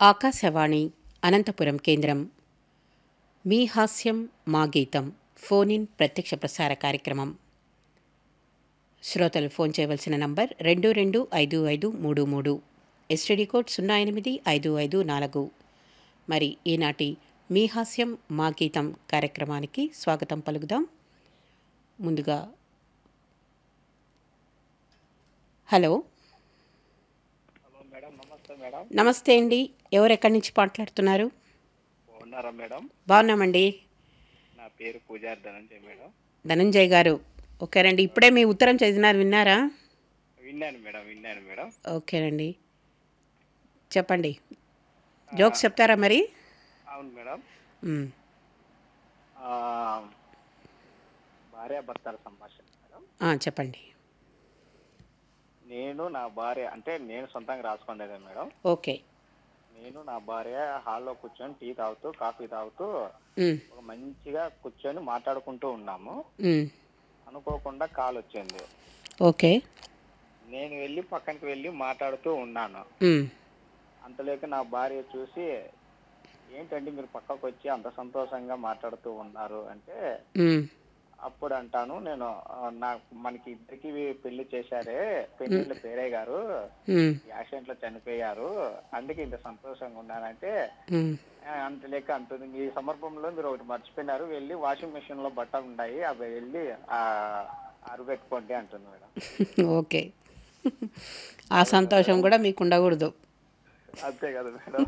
ఆకాశవాణి అనంతపురం కేంద్రం మీ హాస్యం మా గీతం ఫోన్ ఇన్ ప్రత్యక్ష ప్రసార కార్యక్రమం శ్రోతలు ఫోన్ చేయవలసిన నంబర్ రెండు రెండు ఐదు ఐదు మూడు మూడు ఎస్టీడీ కోడ్ సున్నా ఎనిమిది ఐదు ఐదు నాలుగు మరి ఈనాటి మీ హాస్యం మా గీతం కార్యక్రమానికి స్వాగతం పలుకుదాం ముందుగా హలో హలో మేడం నమస్తే మేడం నమస్తే అండి ఎవరు ఎక్కడి నుంచి మాట్లాడుతున్నారు బాగున్నారా మేడం బాగున్నామండి నా పేరు పూజారి ధనంజయ్ మేడం ధనంజయ్ గారు ఓకేనండి ఇప్పుడే మీ ఉత్తరం చదివినారు విన్నారా విన్నాను మేడం విన్నాను మేడం ఓకేనండి చెప్పండి జోక్స్ చెప్తారా మరి అవును మేడం మ్, ఆ, భార్యాభర్తల సంభాషణ మేడం ఆ, చెప్పండి నేను నా భార్య అంటే నేను సొంతంగా రాసుకునేదే మేడం ఓకే నేను నా భార్య హాల్లో కూర్చొని టీ తాగుతూ కాఫీ తాగుతూ మ్, ఒక మంచిగా కూర్చొని మాట్లాడుకుంటూ ఉన్నాము మ్, అనుకోకుండా కాల్ వచ్చింది ఓకే నేను వెళ్ళి పక్కనకి వెళ్ళి మాట్లాడుతూ ఉన్నాను మ్, అంతలేక నా భార్య చూసి ఏంటండి మీరు పక్కకు వచ్చి అంత సంతోషంగా మాట్లాడుతూ ఉన్నారు అంటే మ్, అప్పుడు అంటాను నేను "ఆ, నాకు మనకి ఇద్దరికి పెళ్లి చేశారే పెళ్లి పేరే గారు మ్, యాక్సిడెంట్ లో చనిపోయారు అందుకే ఇంత సంతోషంగా ఉన్నానంటే మ్. "ఆ, అంత లెక్క అంటుంది మీ సమర్పంలో మీరు ఒకటి మర్చిపోయినారు వెళ్ళి వాషింగ్ మెషిన్ లో బట్టలు ఉన్నాయి అవి వెళ్ళి ఆ అరబెట్టుకోండి అంటుంది మేడం ఓకే ఆ సంతోషం కూడా మీకు ఉండకూడదు అంతే కదా మేడం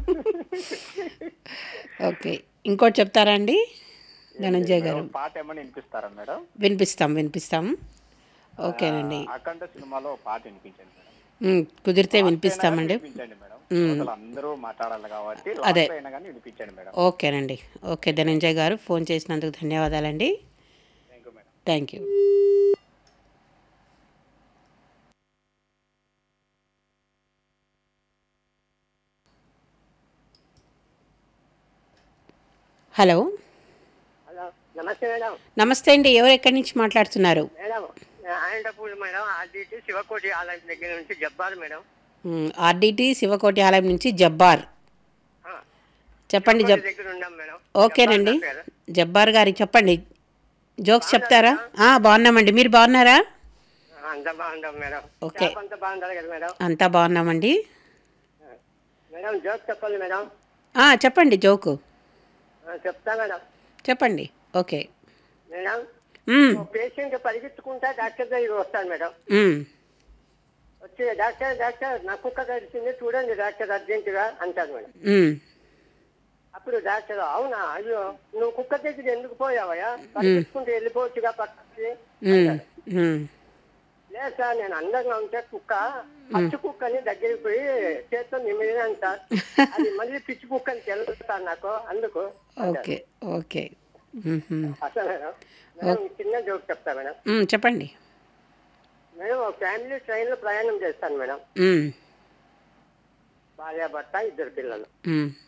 ఓకే ఇంకోటి చెప్తారా అండి ధనంజయ్ గారు మేడం, పాట ఏమని వినిపిస్తారా మేడం వినిపిస్తాం వినిపిస్తాం ఓకేనండి అఖండ సినిమాలో ఒక పాట వినిపించండి మేడం మ్, కుదిరితే వినిపిస్తామండి వినిపించండి మేడం శ్రోతలు అందరూ మాట్లాడాలి కాబట్టి అదే. లాస్ట్ అయినా కానీ వినిపించండి మేడం ఓకేనండి ఓకే ధనంజయ్ గారు ఫోన్ చేసినందుకు ధన్యవాదాలండి thank you madam thank you hello hello నమస్తే మేడం నమస్తే అండి ఎవరు ఎక్కడి నుంచి మాట్లాడుతున్నారు madam Anantapur madam RDT Shivakoti ఆలయం దగ్గర నుంచి జబ్బారు మేడం మ్, ఆర్డిటి శివకోటి ఆలయం నుంచి జబ్బార్ ఆ, చెప్పండి జబ్ శివకోటి దగ్గర ఉన్నాం మేడం ఓకేనండి జబ్బార్ నా పేరు. జబ్బార్ గారి చెప్పండి జోక్స్ చెప్తారా ఆ, బాగున్నామండి మీరు బాగున్నారా ఆ, అంతా బాగుంటాం మేడం ఓకే. షాప్ అంతా బాగుంటారు కదా మేడం అంతా బాగున్నామండి మేడం జోక్ చెప్పాలి మేడం ఆ, చెప్పండి జోకు ఆ, చెప్తా మేడం చెప్పండి ఓకే మేడం మ్, పేషెంట్ పరిగెత్తుకుంటా డాక్టర్ దగ్గరికి వస్తాను మేడం మ్, వచ్చి డాక్టర్ డాక్టర్ నా కుక్క కరిచింది చూడండి డాక్టర్ అర్జెంటుగా అంటారు మేడం మ్, అప్పుడు డాక్టర్ అవునా అయ్యో నువ్వు కుక్క దగ్గర ఎందుకు పోయావయ్యా పరిగెత్తుకుంటూ వెళ్ళిపోవచ్చుగా పక్కకి మ్, మ్. లేదు సార్ నేను అందంగా ఉంటే కుక్క పచ్చి కుక్కని దగ్గరికి పోయి చేత్తో నిమిడినాను సార్ అది మళ్ళీ పిచ్చి కుక్కని తెలుసు సార్ నాకు అందుకు ఓకే ఓకే మ్హూ. అసలు మేడం మేడం ఈ చిన్న జోక్ చెప్తా మేడం మ్, చెప్పండి మేడం ఒక ఫ్యామిలీ ట్రైన్లో ప్రయాణం చేస్తాను మేడం మ్, భార్య భర్త ఇద్దరు పిల్లలు మ్,